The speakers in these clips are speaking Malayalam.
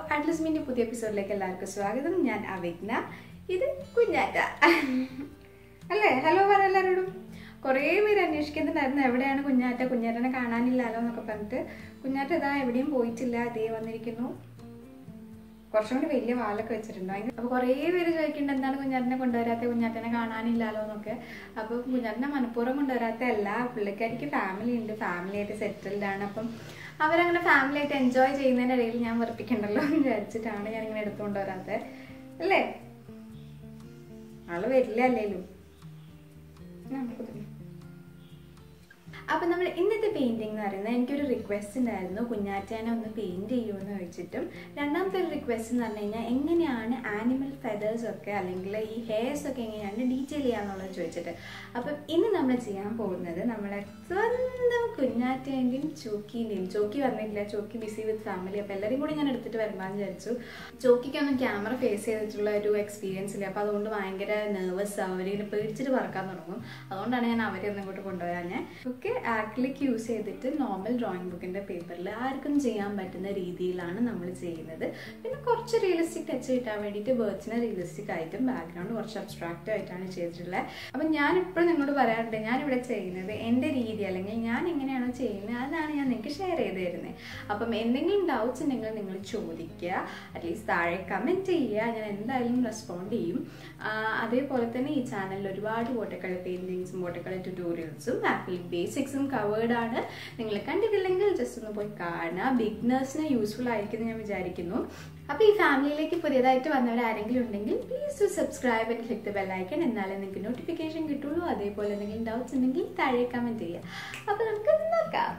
അഡ്ലസ്മിൻ്റെ പുതിയ എപ്പിസോഡിലേക്ക് എല്ലാവർക്കും സ്വാഗതം ഞാൻ അവിഗ്ന ഇത് കുഞ്ഞാറ്റ അല്ലേ ഹലോ പറ എല്ലാവരോടും കുറേ പേര് അന്വേഷിക്കുന്നുണ്ടായിരുന്നു എവിടെയാണ് കുഞ്ഞാറ്റ കുഞ്ഞാറ്റനെ കാണാനില്ലല്ലോ എന്നൊക്കെ പറഞ്ഞിട്ട് കുഞ്ഞാറ്റ ഇതാ എവിടെയും പോയിട്ടില്ല അതേ വന്നിരിക്കുന്നു കുറച്ചും കൂടി വലിയ വാലൊക്കെ വെച്ചിട്ടുണ്ട് ഭയങ്കര അപ്പോൾ കുറേ പേര് ചോദിക്കുന്നുണ്ട് എന്താണ് കുഞ്ഞാറ്റിനെ കൊണ്ടുവരാത്ത കുഞ്ഞാറ്റിനെ കാണാനില്ലല്ലോ എന്നൊക്കെ അപ്പോൾ കുഞ്ഞാറ്റിനെ മനഃപൂർവ്വം കൊണ്ടുവരാത്ത അല്ല പുള്ളിക്കാരിക്ക് ഫാമിലി ഉണ്ട് ഫാമിലി ആയിട്ട് സെറ്റിൽഡ് ആണ് അപ്പം അവരങ്ങനെ ഫാമിലി ആയിട്ട് എൻജോയ് ചെയ്യുന്നതിൻ്റെ ഇടയിൽ ഞാൻ വെറുപ്പിക്കണ്ടല്ലോ എന്ന് വിചാരിച്ചിട്ടാണ് ഞാൻ ഇങ്ങനെ എടുത്തുകൊണ്ട് വരാത്തത് അല്ലേ ആള് വരില്ല അല്ലേലും നമുക്ക് തുടങ്ങി. അപ്പൊ നമ്മൾ ഇന്നത്തെ പെയിന്റിംഗ് എന്ന് പറയുന്നത് എനിക്കൊരു റിക്വസ്റ്റ് ഉണ്ടായിരുന്നു കുഞ്ഞാറ്റേനെ ഒന്ന് പെയിന്റ് ചെയ്യുമെന്ന് ചോദിച്ചിട്ടും രണ്ടാമത്തെ ഒരു റിക്വസ്റ്റ് എന്ന് പറഞ്ഞു കഴിഞ്ഞാൽ എങ്ങനെയാണ് ആനിമൽ ഫെതേഴ്സ് ഒക്കെ അല്ലെങ്കിൽ ഈ ഹെയർസ് ഒക്കെ എങ്ങനെയാണ് ഡീറ്റെയിൽ ചെയ്യാന്നുള്ളത് ചോദിച്ചിട്ട് അപ്പം ഇന്ന് നമ്മൾ ചെയ്യാൻ പോകുന്നത് നമ്മളെ സ്വന്തം കുഞ്ഞാറ്റേൻ്റെയും ചോക്കീൻ്റെയും ചോക്കി വന്നിട്ടില്ല ചോക്കി ബിസി വിത്ത് ഫാമിലി അപ്പോൾ എല്ലാവരും കൂടി ഞാൻ എടുത്തിട്ട് വരുമാനം വിചാരിച്ചു ചോക്കിക്കൊന്നും ക്യാമറ ഫേസ് ചെയ്തിട്ടുള്ള ഒരു എക്സ്പീരിയൻസ് ഇല്ല അപ്പോൾ അതുകൊണ്ട് ഭയങ്കര നെർവസ് അവരിങ്ങനെ പേടിച്ചിട്ട് പറക്കാൻ തുടങ്ങും അതുകൊണ്ടാണ് ഞാൻ അവരെ ഒന്നും ഇങ്ങോട്ട് കൊണ്ടുപോകാൻ ഞാൻ ഒക്കെ ആക്രിലിക് യൂസ് ചെയ്തിട്ട് നോർമൽ ഡ്രോയിങ് ബുക്കിൻ്റെ പേപ്പറിൽ ആർക്കും ചെയ്യാൻ പറ്റുന്ന രീതിയിലാണ് നമ്മൾ ചെയ്യുന്നത് പിന്നെ കുറച്ച് റിയലിസ്റ്റിക് ടച്ച് കിട്ടാൻ വേണ്ടിയിട്ട് ബേർഡ്സിനെ റിയലിസ്റ്റിക് ആയിട്ടും ബാക്ക്ഗ്രൗണ്ട് കുറച്ച് അബ്സ്ട്രാക്റ്റ് ആയിട്ടാണ് ചെയ്തിട്ടുള്ളത് അപ്പം ഞാനിപ്പോഴും നിങ്ങളോട് പറയാറുണ്ട് ഞാനിവിടെ ചെയ്യുന്നത് എൻ്റെ രീതി അല്ലെങ്കിൽ ഞാൻ എങ്ങനെയാണോ ചെയ്യുന്നത് അതാണ് ഞാൻ നിങ്ങൾക്ക് ഷെയർ ചെയ്ത് തരുന്നത് അപ്പം എന്തെങ്കിലും ഡൗട്ട്സ് ഉണ്ടെങ്കിൽ നിങ്ങൾ ചോദിക്കുക അറ്റ്ലീസ്റ്റ് താഴെ കമൻറ്റ് ചെയ്യുക ഞാൻ എന്തായാലും റെസ്പോണ്ട് ചെയ്യും ആ, അതേപോലെ തന്നെ ഈ ചാനലിൽ ഒരുപാട് വാട്ടർ കളർ പെയിൻറ്റിങ്സും വാട്ടർ കളർ ട്യൂട്ടോറിയൽസും ആപ്പിൾ ബേസിക്സും കവേർഡ് ആണ് നിങ്ങൾ കണ്ടിട്ടില്ലെങ്കിൽ ജസ്റ്റ് ഒന്ന് പോയി കാണുക ബിഗ്നേഴ്സിന് യൂസ്ഫുൾ ആയിരിക്കും എന്ന് ഞാൻ വിചാരിക്കുന്നു അപ്പോൾ ഈ ഫാമിലിയിലേക്ക് പുതിയതായിട്ട് വന്നവർ ആരെങ്കിലും ഉണ്ടെങ്കിൽ please to subscribe and click the bell icon എന്നാലേ നിങ്ങൾക്ക് നോട്ടിഫിക്കേഷൻ കിട്ടുള്ളൂ അതേപോലെ എന്തെങ്കിലും ഡൗട്ട്സ് ഉണ്ടെങ്കിൽ താഴെ കമൻറ്റ് ചെയ്യുക അപ്പോൾ നമുക്ക് നോക്കാം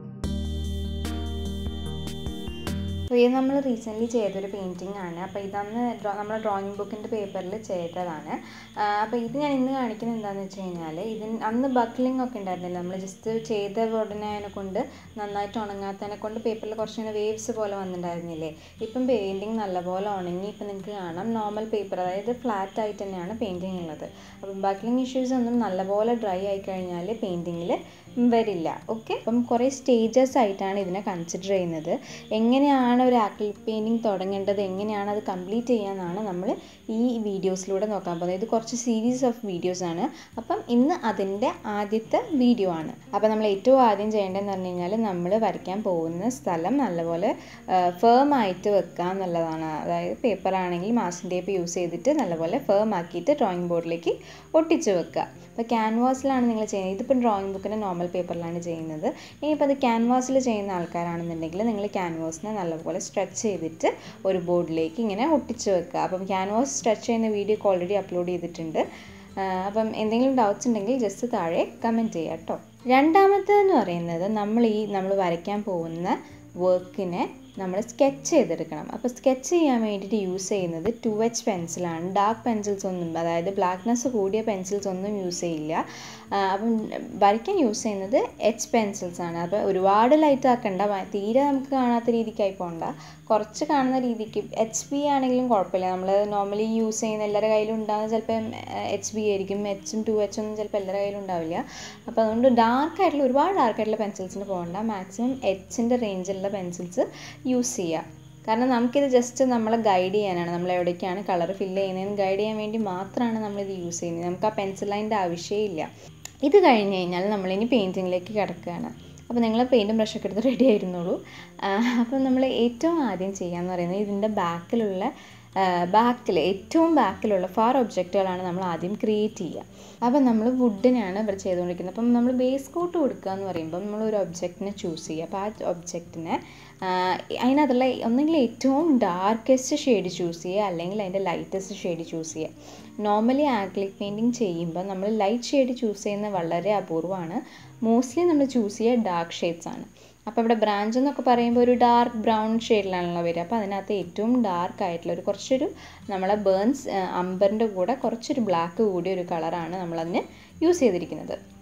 അപ്പോൾ ഇത് നമ്മൾ റീസെൻ്റ്ലി ചെയ്തൊരു പെയിൻറ്റിംഗ് ആണ് അപ്പോൾ ഇതന്ന് ഡ്രോ നമ്മുടെ ഡ്രോയിങ് ബുക്കിൻ്റെ പേപ്പറിൽ ചെയ്തതാണ് അപ്പോൾ ഇത് ഞാൻ ഇന്ന് കാണിക്കുന്നത് എന്താണെന്ന് വെച്ച് കഴിഞ്ഞാൽ ഇതിന് അന്ന് ബക്ലിംഗ് ഒക്കെ ഉണ്ടായിരുന്നില്ല നമ്മൾ ജസ്റ്റ് ചെയ്ത ഉടനെ അതിനെ കൊണ്ട് നന്നായിട്ട് ഉണങ്ങാത്തതിനെ കൊണ്ട് പേപ്പറിൽ കുറച്ചിങ്ങനെ വേവ്സ് പോലെ വന്നിട്ടുണ്ടായിരുന്നില്ലേ ഇപ്പം പെയിൻറ്റിങ് നല്ലപോലെ ഉണങ്ങി ഇപ്പം നിങ്ങൾക്ക് കാണാം നോർമൽ പേപ്പർ അതായത് ഫ്ലാറ്റ് ആയിട്ട് തന്നെയാണ് പെയിൻറ്റിങ് ഉള്ളത് അപ്പം ബക്ലിംഗ് ഇഷ്യൂസ് ഒന്നും നല്ലപോലെ ഡ്രൈ ആയി കഴിഞ്ഞാൽ പെയിൻറ്റിങ്ങിൽ വരില്ല ഓക്കെ അപ്പം കുറേ സ്റ്റേജസ് ആയിട്ടാണ് ഇതിനെ കൺസിഡർ ചെയ്യുന്നത് എങ്ങനെയാണ് ഒരു ആക്രിലിക് പെയിൻറ്റിങ് തുടങ്ങേണ്ടത് എങ്ങനെയാണ് അത് കംപ്ലീറ്റ് ചെയ്യാമെന്നാണ് നമ്മൾ ഈ വീഡിയോസിലൂടെ നോക്കാൻ പോകുന്നത് ഇത് കുറച്ച് സീരീസ് ഓഫ് വീഡിയോസ് ആണ് അപ്പം ഇന്ന് അതിൻ്റെ ആദ്യത്തെ വീഡിയോ ആണ് അപ്പം നമ്മൾ ഏറ്റവും ആദ്യം ചെയ്യേണ്ടതെന്ന് പറഞ്ഞു കഴിഞ്ഞാൽ നമ്മൾ വരയ്ക്കാൻ പോകുന്ന സ്ഥലം നല്ലപോലെ ഫേം ആയിട്ട് വെക്കുക എന്നുള്ളതാണ് അതായത് പേപ്പർ ആണെങ്കിൽ മാസ്കിൻ ടേപ്പ് യൂസ് ചെയ്തിട്ട് നല്ലപോലെ ഫേം ആക്കിയിട്ട് ഡ്രോയിങ് ബോർഡിലേക്ക് ഒട്ടിച്ച് വെക്കുക അപ്പോൾ ക്യാൻവാസിലാണ് നിങ്ങൾ ചെയ്യുന്നത് ഇതിപ്പോൾ ഡ്രോയിങ് ബുക്കിൻ്റെ നോർമൽ പേപ്പറിലാണ് ചെയ്യുന്നത് ഇനിയിപ്പോൾ അത് ക്യാൻവാസിൽ ചെയ്യുന്ന ആൾക്കാരാണെന്നുണ്ടെങ്കിൽ നിങ്ങൾ ക്യാൻവാസിനെ നല്ലപോലെ സ്ട്രെച്ച് ചെയ്തിട്ട് ഒരു ബോർഡിലേക്ക് ഇങ്ങനെ ഒട്ടിച്ച് വെക്കുക അപ്പം ക്യാൻവാസ് സ്ട്രെച്ച് ചെയ്യുന്ന വീഡിയോ ഒക്കെ ഓൾറെഡി അപ്ലോഡ് ചെയ്തിട്ടുണ്ട് ആ, അപ്പം എന്തെങ്കിലും ഡൗട്ട്സ് ഉണ്ടെങ്കിൽ ജസ്റ്റ് താഴെ കമൻറ്റ് ചെയ്യുക കേട്ടോ രണ്ടാമത്തേന്ന് പറയുന്നത് നമ്മൾ ഈ നമ്മൾ വരയ്ക്കാൻ പോകുന്ന വർക്കിനെ നമ്മൾ സ്കെച്ച് ചെയ്തെടുക്കണം അപ്പോൾ സ്കെച്ച് ചെയ്യാൻ വേണ്ടിയിട്ട് യൂസ് ചെയ്യുന്നത് ടു എച്ച് പെൻസിലാണ് ഡാർക്ക് പെൻസിൽസ് ഒന്നും അതായത് ബ്ലാക്ക്നെസ് കൂടിയ പെൻസിൽസ് ഒന്നും യൂസ് ചെയ്യില്ല ആ, അപ്പം വരയ്ക്കാൻ യൂസ് ചെയ്യുന്നത് എച്ച് പെൻസിൽസ് ആണ് അപ്പോൾ ഒരുപാട് ലൈറ്റ് ആക്കണ്ട വ- തീരെ നമുക്ക് കാണാത്ത രീതിക്കായി പോകണ്ട കുറച്ച് കാണുന്ന രീതിക്ക് എച്ച് ബി ആണെങ്കിലും കുഴപ്പമില്ല നമ്മൾ നോർമലി യൂസ് ചെയ്യുന്ന എല്ലാവരുടെ കയ്യിലും ഉണ്ടാകുന്ന ചിലപ്പോൾ എച്ച് ബി ആയിരിക്കും എച്ചും ടു എച്ച് ഒന്നും ചിലപ്പോൾ എല്ലാവരുടെ കയ്യിലും ഉണ്ടാവില്ല അപ്പോൾ അതുകൊണ്ട് ഡാർക്ക് ആയിട്ടുള്ള ഒരുപാട് ഡാർക്ക് ആയിട്ടുള്ള പെൻസിൽസിന് പോകണ്ട മാക്സിമം എച്ചിൻ്റെ റേഞ്ചിലുള്ള പെൻസിൽസ് യൂസ് ചെയ്യുക കാരണം നമുക്കിത് ജസ്റ്റ് നമ്മളെ ഗൈഡ് ചെയ്യാനാണ് നമ്മൾ എവിടേക്കാണ് കളർ ഫില്ല് ചെയ്യുന്നതെന്ന് ഗൈഡ് ചെയ്യാൻ വേണ്ടി മാത്രമാണ് നമ്മളിത് യൂസ് ചെയ്യുന്നത് നമുക്ക് ആ പെൻസിൽ ലൈൻ്റെ ആവശ്യമില്ല ഇത് കഴിഞ്ഞ് കഴിഞ്ഞാൽ നമ്മളിനി പെയിൻറ്റിങ്ങിലേക്ക് കിടക്കുകയാണ് അപ്പോൾ നിങ്ങൾ പെയിൻറ്റും ബ്രഷൊക്കെ എടുത്ത് റെഡി ആയിരുന്നുള്ളൂ അപ്പോൾ നമ്മൾ ഏറ്റവും ആദ്യം ചെയ്യാന്ന് പറയുന്നത് ഇതിൻ്റെ ബാക്കിലുള്ള ബാക്കിൽ ഏറ്റവും ബാക്കിലുള്ള ഫാർ ഒബ്ജക്റ്റുകളാണ് നമ്മൾ ആദ്യം ക്രിയേറ്റ് ചെയ്യുക അപ്പോൾ നമ്മൾ വുഡിനാണ് ഇവിടെ ചെയ്തുകൊണ്ടിരിക്കുന്നത് അപ്പം നമ്മൾ ബേസ് കോട്ട് കൊടുക്കുക എന്ന് പറയുമ്പോൾ നമ്മൾ ഒരു ഒബ്ജക്റ്റിനെ ചൂസ് ചെയ്യുക അപ്പോൾ ആ ഒബ്ജക്റ്റിനെ അതിനകത്തുള്ള ഒന്നെങ്കിൽ ഏറ്റവും ഡാർക്കസ്റ്റ് ഷെയ്ഡ് ചൂസ് ചെയ്യുക അല്ലെങ്കിൽ അതിൻ്റെ ലൈറ്റസ്റ്റ് ഷെയ്ഡ് ചൂസ് ചെയ്യുക നോർമലി ആക്രിലിക് പെയിൻറ്റിങ് ചെയ്യുമ്പോൾ നമ്മൾ ലൈറ്റ് ഷെയ്ഡ് ചൂസ് ചെയ്യുന്നത് വളരെ അപൂർവമാണ് മോസ്റ്റ്ലി നമ്മൾ ചൂസ് ചെയ്യുക ഡാർക്ക് ഷെയ്ഡ്സ് ആണ് അപ്പോൾ ഇവിടെ ബ്രാഞ്ച് എന്നൊക്കെ പറയുമ്പോൾ ഒരു ഡാർക്ക് ബ്രൗൺ ഷെയ്ഡിലാണല്ലോ വരിക അപ്പോൾ അതിനകത്ത് ഏറ്റവും ഡാർക്ക് ആയിട്ടുള്ള ഒരു കുറച്ചൊരു നമ്മളെ ബേൺസ് അമ്പറിൻ്റെ കൂടെ കുറച്ചൊരു ബ്ലാക്ക് കൂടിയ ഒരു കളറാണ് നമ്മളതിന് യൂസ് ചെയ്തിരിക്കുന്നത്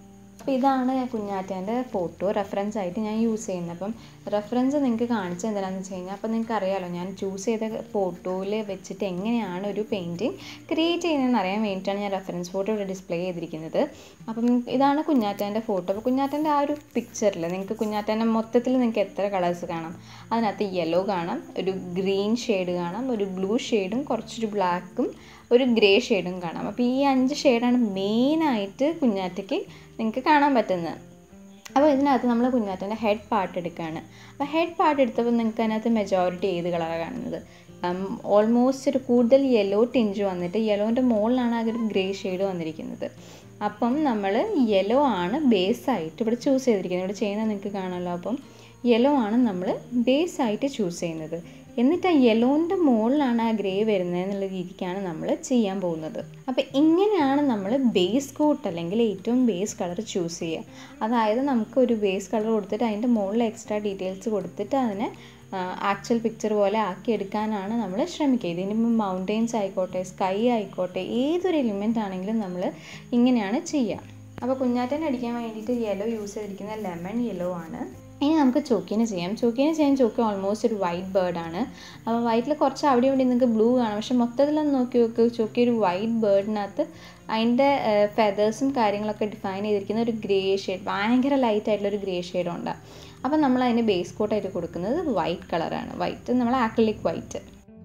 അപ്പോൾ ഇതാണ് കുഞ്ഞാറ്റേൻ്റെ ഫോട്ടോ റെഫറൻസ് ആയിട്ട് ഞാൻ യൂസ് ചെയ്യുന്നത് അപ്പം റെഫറൻസ് നിങ്ങൾക്ക് കാണിച്ചത് എന്തിനാണെന്ന് വെച്ച് കഴിഞ്ഞാൽ അപ്പോൾ നിങ്ങൾക്ക് അറിയാമല്ലോ ഞാൻ ചൂസ് ചെയ്ത ഫോട്ടോയിൽ വെച്ചിട്ട് എങ്ങനെയാണ് ഒരു പെയിൻറ്റിങ് ക്രിയേറ്റ് ചെയ്യുന്നതെന്ന് അറിയാൻ വേണ്ടിയിട്ടാണ് ഞാൻ റെഫറൻസ് ഫോട്ടോ ഇവിടെ ഡിസ്പ്ലേ ചെയ്തിരിക്കുന്നത് അപ്പം ഇതാണ് കുഞ്ഞാറ്റേൻ്റെ ഫോട്ടോ അപ്പോൾ കുഞ്ഞാറ്റേൻ്റെ ആ ഒരു പിക്ചറിൽ നിങ്ങൾക്ക് കുഞ്ഞാറ്റേൻ്റെ മൊത്തത്തിൽ നിങ്ങൾക്ക് എത്ര കളേഴ്സ് കാണാം അതിനകത്ത് യെല്ലോ കാണാം ഒരു ഗ്രീൻ ഷെയ്ഡ് കാണാം ഒരു ബ്ലൂ ഷെയ്ഡും കുറച്ചൊരു ബ്ലാക്കും ഒരു ഗ്രേ ഷെയ്ഡും കാണാം അപ്പോൾ ഈ അഞ്ച് ഷെയ്ഡാണ് മെയിനായിട്ട് കുഞ്ഞാറ്റയ്ക്ക് നിങ്ങൾക്ക് കാണാൻ പറ്റുന്നത് അപ്പോൾ ഇതിനകത്ത് നമ്മൾ കുഞ്ഞാറ്റൻ്റെ ഹെഡ് പാർട്ട് എടുക്കുകയാണ് അപ്പോൾ ഹെഡ് പാർട്ട് എടുത്തപ്പോൾ നിങ്ങൾക്ക് അതിനകത്ത് മെജോറിറ്റി ഏത് കളറാണ് കാണുന്നത് ഓൾമോസ്റ്റ് ഒരു കൂടുതൽ യെല്ലോ ടിഞ്ച് വന്നിട്ട് യെല്ലോൻ്റെ മുകളിലാണ് ആ ഒരു ഗ്രേ ഷെയ്ഡ് വന്നിരിക്കുന്നത് അപ്പം നമ്മൾ യെല്ലോ ആണ് ബേസായിട്ട് ഇവിടെ ചൂസ് ചെയ്തിരിക്കുന്നത് ഇവിടെ ചെയ്യുന്നത് നിങ്ങൾക്ക് കാണാമല്ലോ അപ്പം യെല്ലോ ആണ് നമ്മൾ ബേസായിട്ട് ചൂസ് ചെയ്യുന്നത് എന്നിട്ട് ആ യെല്ലോൻ്റെ മുകളിലാണ് ആ ഗ്രേ വരുന്നത് എന്നുള്ള രീതിക്കാണ് നമ്മൾ ചെയ്യാൻ പോകുന്നത് അപ്പോൾ ഇങ്ങനെയാണ് നമ്മൾ ബേസ് കോട്ട് അല്ലെങ്കിൽ ഏറ്റവും ബേസ് കളർ ചൂസ് ചെയ്യുക അതായത് നമുക്ക് ഒരു ബേസ് കളർ കൊടുത്തിട്ട് അതിൻ്റെ മുകളിൽ എക്സ്ട്രാ ഡീറ്റെയിൽസ് കൊടുത്തിട്ട് അതിനെ ആക്ച്വൽ പിക്ചർ പോലെ ആക്കിയെടുക്കാനാണ് നമ്മൾ ശ്രമിക്കുക ഇതിന് മൗണ്ടെയിൻസ് ആയിക്കോട്ടെ സ്കൈ ആയിക്കോട്ടെ ഏതൊരു എലിമെൻ്റ് ആണെങ്കിലും നമ്മൾ ഇങ്ങനെയാണ് ചെയ്യുക അപ്പോൾ കുഞ്ഞാറ്റൻ അടിക്കാൻ വേണ്ടിയിട്ട് യെല്ലോ യൂസ് ചെയ്തിരിക്കുന്ന ലെമൺ യെല്ലോ ആണ് ഇനി നമുക്ക് ചോക്കീനെ ചെയ്യാം ചോക്കീനെ ചെയ്യാൻ ചോക്കി ഓൾമോസ്റ്റ് ഒരു വൈറ്റ് ബേർഡാണ് അപ്പോൾ വൈറ്റിൽ കുറച്ച് അവിടെ ഇവിടെ നിങ്ങൾക്ക് ബ്ലൂ കാണാം പക്ഷെ മൊത്തത്തിലൊന്ന് നോക്കി നോക്ക് ചോക്കി ഒരു വൈറ്റ് ബേർഡിനകത്ത് അതിൻ്റെ ഫെതേഴ്സും കാര്യങ്ങളൊക്കെ ഡിഫൈൻ ചെയ്തിരിക്കുന്ന ഒരു ഗ്രേ ഷെയ്ഡ് ഭയങ്കര ലൈറ്റ് ആയിട്ടുള്ള ഒരു ഗ്രേ ഷെയ്ഡ് ഉണ്ടാകും അപ്പോൾ നമ്മൾ അതിന് ബേസ് കോട്ടായിട്ട് കൊടുക്കുന്നത് വൈറ്റ് കളറാണ് വൈറ്റ് നമ്മൾ ആക്രിലിക് വൈറ്റ്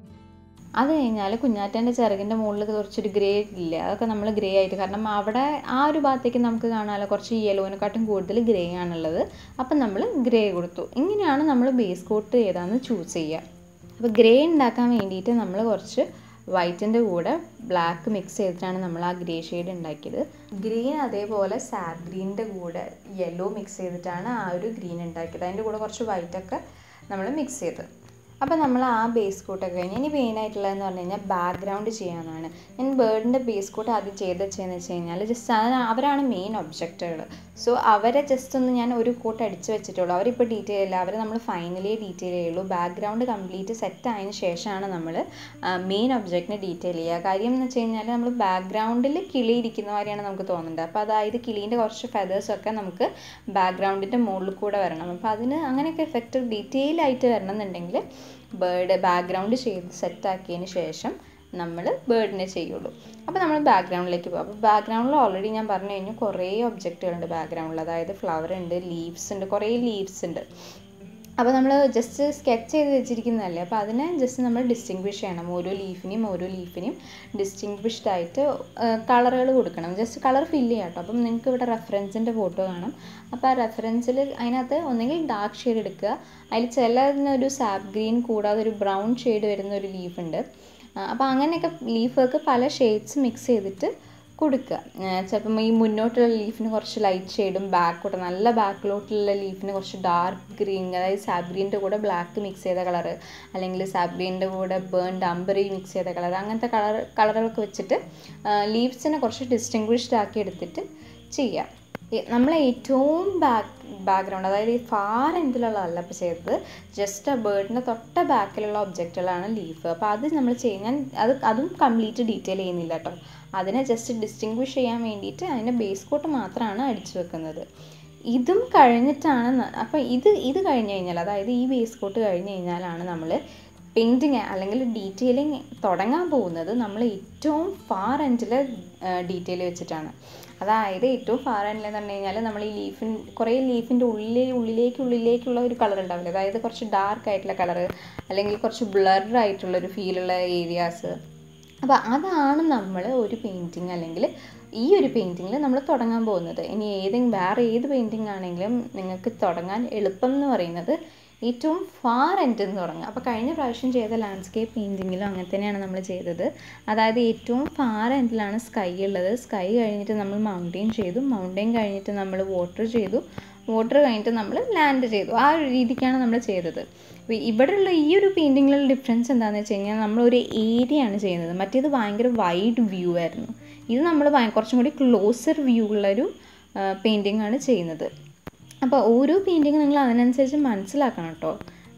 അത് കഴിഞ്ഞാൽ കുഞ്ഞാറ്റേൻ്റെ ചിറകിൻ്റെ മുകളിൽ കുറച്ചൊരു ഗ്രേ ഇല്ല അതൊക്കെ നമ്മൾ ഗ്രേ ആയിട്ട് കാരണം അവിടെ ആ ഒരു ഭാഗത്തേക്ക് നമുക്ക് കാണാമല്ലോ കുറച്ച് യെലോനെക്കാട്ടും കൂടുതൽ ഗ്രേ ആണുള്ളത് അപ്പം നമ്മൾ ഗ്രേ കൊടുത്തു ഇങ്ങനെയാണ് നമ്മൾ ബേസ് കോട്ട് ഏതാണെന്ന് ചൂസ് ചെയ്യുക അപ്പോൾ ഗ്രേ ഉണ്ടാക്കാൻ വേണ്ടിയിട്ട് നമ്മൾ കുറച്ച് വൈറ്റിൻ്റെ കൂടെ ബ്ലാക്ക് മിക്സ് ചെയ്തിട്ടാണ് നമ്മൾ ആ ഗ്രേ ഷെയ്ഡ് ഉണ്ടാക്കിയത് ഗ്രീൻ അതേപോലെ സാബ് ഗ്രീനിൻ്റെ കൂടെ യെല്ലോ മിക്സ് ചെയ്തിട്ടാണ് ആ ഒരു ഗ്രീൻ ഉണ്ടാക്കിയത് അതിൻ്റെ കൂടെ കുറച്ച് വൈറ്റൊക്കെ നമ്മൾ മിക്സ് ചെയ്ത് അപ്പോൾ നമ്മൾ ആ ബേസ് കോട്ടൊക്കെ കഴിഞ്ഞ് ഇനി മെയിനായിട്ടുള്ളതെന്ന് പറഞ്ഞു കഴിഞ്ഞാൽ ബാക്ക്ഗ്രൗണ്ട് ചെയ്യാനാണ് ഞാൻ ബേർഡിൻ്റെ ബേസ് കോട്ട് ആദ്യം ചെയ്ത് വെച്ചതെന്ന് വെച്ച് കഴിഞ്ഞാൽ ജസ്റ്റ് അതിന് അവരാണ് മെയിൻ ഒബ്ജക്റ്റുകൾ സോ അവരെ ജസ്റ്റ് ഒന്ന് ഞാൻ ഒരു കോട്ട് അടിച്ച് വെച്ചിട്ടുള്ളൂ അവരിപ്പോൾ ഡീറ്റെയിൽ ഇല്ല അവരെ നമ്മൾ ഫൈനലി ഡീറ്റെയിൽ ചെയ്യുള്ളൂ ബാക്ക്ഗ്രൗണ്ട് കംപ്ലീറ്റ് സെറ്റ് ആയതിന് ശേഷമാണ് നമ്മൾ മെയിൻ ഒബ്ജക്റ്റിനെ ഡീറ്റെയിൽ ചെയ്യുക കാര്യം എന്ന് വെച്ച് കഴിഞ്ഞാൽ നമ്മൾ ബാക്ക്ഗ്രൗണ്ടിൽ കിളി ഇരിക്കുന്ന മാതിരിയാണ് നമുക്ക് തോന്നുന്നത് അപ്പോൾ അതായത് കിളീൻ്റെ കുറച്ച് ഫെതേഴ്സൊക്കെ നമുക്ക് ബാക്ക്ഗ്രൗണ്ടിൻ്റെ മുകളിൽ കൂടെ വരണം അപ്പോൾ അതിന് അങ്ങനെയൊക്കെ എഫക്റ്റ് ഡീറ്റെയിൽ ആയിട്ട് വരണം എന്നുണ്ടെങ്കിൽ ബേർഡ് ബാക്ക്ഗ്രൗണ്ട് ചെയ്ത് സെറ്റാക്കിയതിന് ശേഷം നമ്മൾ ബേർഡിനെ ചെയ്യുള്ളൂ അപ്പോൾ നമ്മൾ ബാക്ക്ഗ്രൗണ്ടിലേക്ക് പോകും അപ്പോൾ ബാക്ക്ഗ്രൗണ്ടിൽ ഓൾറെഡി ഞാൻ പറഞ്ഞു കഴിഞ്ഞു കുറേ ഒബ്ജക്റ്റുകളുണ്ട് ബാക്ക്ഗ്രൗണ്ടിൽ അതായത് ഫ്ലവർ ഉണ്ട് ലീവ്സ് ഉണ്ട് കുറേ ലീവ്സ് ഉണ്ട് അപ്പോൾ നമ്മൾ ജസ്റ്റ് സ്കെച്ച് ചെയ്ത് വെച്ചിരിക്കുന്നതല്ലേ അപ്പോൾ അതിനെ ജസ്റ്റ് നമ്മൾ ഡിസ്റ്റിങ്വിഷ് ചെയ്യണം ഓരോ ലീഫിനെയും ഓരോ ലീഫിനെയും ഡിസ്റ്റിങ്വിഷ്ഡ് ആയിട്ട് കളറുകൾ കൊടുക്കണം ജസ്റ്റ് കളർ ഫില്ല് ചെയ്യാം കേട്ടോ അപ്പം നിങ്ങൾക്ക് ഇവിടെ റെഫറൻസിൻ്റെ ഫോട്ടോ കാണാം അപ്പോൾ ആ റെഫറൻസിൽ അതിനകത്ത് ഒന്നെങ്കിൽ ഡാർക്ക് ഷെയ്ഡ് എടുക്കുക അതിൽ ചിലതിനൊരു സാപ്പ് ഗ്രീൻ കൂടാതെ ഒരു ബ്രൗൺ ഷെയ്ഡ് വരുന്ന ഒരു ലീഫ് ഉണ്ട് അപ്പോൾ അങ്ങനെയൊക്കെ ലീഫൊക്കെ പല ഷെയ്ഡ്സ് മിക്സ് ചെയ്തിട്ട് കൊടുക്കുക ചിലപ്പം ഈ മുന്നോട്ടുള്ള ലീഫിന് കുറച്ച് ലൈറ്റ് ഷെയ്ഡും ബാക്കോട്ട് നല്ല ബാക്കിലോട്ടുള്ള ലീഫിന് കുറച്ച് ഡാർക്ക് ഗ്രീൻ അതായത് സാബ് ഗ്രീൻ്റെ കൂടെ ബ്ലാക്ക് മിക്സ് ചെയ്ത കളറ് അല്ലെങ്കിൽ സാബ് ഗ്രീൻ്റെ കൂടെ ബേൺഡ് അമ്പറി മിക്സ് ചെയ്ത കളർ അങ്ങനത്തെ കളർ കളറുകളൊക്കെ വെച്ചിട്ട് ലീവ്സിനെ കുറച്ച് ഡിസ്റ്റിങ്വിഷ്ഡ് ആക്കി എടുത്തിട്ട് ചെയ്യാം നമ്മൾ ഏറ്റവും ബാക്ക് ബാക്ക്ഗ്രൗണ്ട് അതായത് ഈ ഫാർ എൻഡിലുള്ളതല്ല ഇപ്പോൾ ചെയ്തത് ജസ്റ്റ് ആ ബേർഡിൻ്റെ തൊട്ട ബാക്കിലുള്ള ഒബ്ജക്റ്റുകളാണ് ലീഫ് അപ്പോൾ അത് നമ്മൾ ചെയ്യാൻ അത് അതും കംപ്ലീറ്റ് ഡീറ്റെയിൽ ചെയ്യുന്നില്ല കേട്ടോ അതിനെ ജസ്റ്റ് ഡിസ്റ്റിങ്വിഷ് ചെയ്യാൻ വേണ്ടിയിട്ട് അതിൻ്റെ ബേസ് കോട്ട് മാത്രമാണ് അടിച്ചു വെക്കുന്നത് ഇതും കഴിഞ്ഞിട്ടാണ് അപ്പോൾ ഇത് ഇത് കഴിഞ്ഞ് കഴിഞ്ഞാൽ അതായത് ഈ ബേസ് കോട്ട് കഴിഞ്ഞ് കഴിഞ്ഞാലാണ് നമ്മൾ പെയിൻറ്റിങ് അല്ലെങ്കിൽ ഡീറ്റെയിലിങ് തുടങ്ങാൻ പോകുന്നത് നമ്മൾ ഏറ്റവും ഫാർ എൻഡിൽ ഡീറ്റെയിൽ വെച്ചിട്ടാണ് അതായത് ഏറ്റവും ഫാർ എൻഡിൽ എന്ന് പറഞ്ഞു കഴിഞ്ഞാൽ നമ്മൾ ഈ ലീഫിൻ കുറേ ലീഫിൻ്റെ ഉള്ളിൽ ഉള്ളിലേക്ക് ഉള്ളിലേക്കുള്ള ഒരു കളർ ഉണ്ടാവില്ല അതായത് കുറച്ച് ഡാർക്ക് ആയിട്ടുള്ള കളറ് അല്ലെങ്കിൽ കുറച്ച് ബ്ലർ ആയിട്ടുള്ള ഒരു ഫീലുള്ള ഏരിയാസ് അപ്പോൾ അതാണ് നമ്മൾ ഒരു പെയിൻറ്റിങ് അല്ലെങ്കിൽ ഈ ഒരു പെയിൻറ്റിങ്ങിൽ നമ്മൾ തുടങ്ങാൻ പോകുന്നത് ഇനി ഏതെങ്കിലും വേറെ ഏത് പെയിൻറ്റിങ് ആണെങ്കിലും നിങ്ങൾക്ക് തുടങ്ങാൻ എളുപ്പം എന്ന് പറയുന്നത് ഏറ്റവും ഫാർ എൻഡിൽ നിന്ന് തുടങ്ങുക അപ്പോൾ കഴിഞ്ഞ പ്രാവശ്യം ചെയ്ത ലാൻഡ്സ്കേപ്പ് പെയിൻറ്റിങ്ങിലും അങ്ങനെ തന്നെയാണ് നമ്മൾ ചെയ്തത് അതായത് ഏറ്റവും ഫാർ എൻഡിലാണ് സ്കൈ ഉള്ളത് സ്കൈ കഴിഞ്ഞിട്ട് നമ്മൾ മൗണ്ടെയിൻ ചെയ്തു മൗണ്ടെയിൻ കഴിഞ്ഞിട്ട് നമ്മൾ വാട്ടർ ചെയ്തു വാട്ടർ കഴിഞ്ഞിട്ട് നമ്മൾ ലാൻഡ് ചെയ്തു ആ ഒരു രീതിക്കാണ് നമ്മൾ ചെയ്തത് അപ്പോൾ ഇവിടെയുള്ള ഈ ഒരു പെയിൻറ്റിങ്ങിലുള്ള ഡിഫറൻസ് എന്താണെന്ന് വെച്ച് കഴിഞ്ഞാൽ നമ്മൾ ഒരു ഏരിയ ആണ് ചെയ്യുന്നത് മറ്റേത് ഭയങ്കര വൈഡ് വ്യൂ ആയിരുന്നു ഇത് നമ്മൾ കുറച്ചും കൂടി ക്ലോസർ വ്യൂ ഉള്ളൊരു പെയിൻറ്റിംഗ് ആണ് ചെയ്യുന്നത് അപ്പോൾ ഓരോ പെയിൻറ്റിങ് നിങ്ങൾ അതിനനുസരിച്ച് മനസ്സിലാക്കണം കേട്ടോ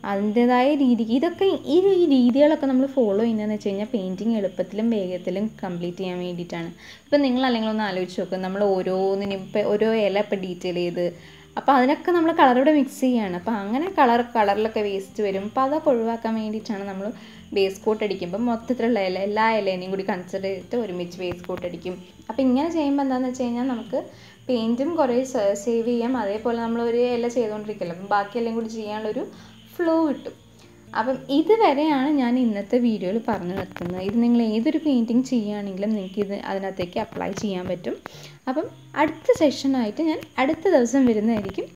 അതിൻ്റെതായ രീതിക്ക് ഇതൊക്കെ ഈ ഈ രീതികളൊക്കെ നമ്മൾ ഫോളോ ചെയ്യുന്നതെന്ന് വെച്ച് കഴിഞ്ഞാൽ പെയിൻറ്റിങ് എളുപ്പത്തിലും വേഗത്തിലും കംപ്ലീറ്റ് ചെയ്യാൻ വേണ്ടിയിട്ടാണ് ഇപ്പം നിങ്ങൾ അല്ലെങ്കിൽ ഒന്ന് ആലോചിച്ച് നോക്കുക നമ്മൾ ഓരോന്നിനും ഇപ്പം ഓരോ ഇല ഇപ്പം ഡീറ്റെയിൽ ചെയ്ത് അപ്പോൾ അതിനൊക്കെ നമ്മൾ കളറൂടെ മിക്സ് ചെയ്യുകയാണ് അപ്പോൾ അങ്ങനെ കളർ കളറിലൊക്കെ വേസ്റ്റ് വരും അപ്പോൾ അതൊക്കെ ഒഴിവാക്കാൻ വേണ്ടിയിട്ടാണ് നമ്മൾ ബേസ് കോട്ട് അടിക്കുമ്പോൾ മൊത്തത്തിലുള്ള ഇല എല്ലാ ഇലേനെയും കൂടി കൺസിഡർ ചെയ്തിട്ട് ഒരുമിച്ച് ബേസ് കോട്ട് അടിക്കും അപ്പോൾ ഇങ്ങനെ ചെയ്യുമ്പോൾ എന്താണെന്ന് വെച്ച് കഴിഞ്ഞാൽ നമുക്ക് പെയിൻറ്റും കുറേ സേവ് ചെയ്യാം അതേപോലെ നമ്മൾ ഒരു ഇല ചെയ്തുകൊണ്ടിരിക്കില്ല അപ്പം ബാക്കി എല്ലാം കൂടി ചെയ്യാനുള്ളൊരു ഫ്ലോ കിട്ടും അപ്പം ഇതുവരെയാണ് ഞാൻ ഇന്നത്തെ വീഡിയോയിൽ പറഞ്ഞു നിർത്തുന്നത് ഇത് നിങ്ങൾ ഏതൊരു പെയിൻറ്റിങ് ചെയ്യുകയാണെങ്കിലും നിങ്ങൾക്ക് ഇത് അതിനകത്തേക്ക് അപ്ലൈ ചെയ്യാൻ പറ്റും അപ്പം അടുത്ത സെഷനായിട്ട് ഞാൻ അടുത്ത ദിവസം വരുന്നതായിരിക്കും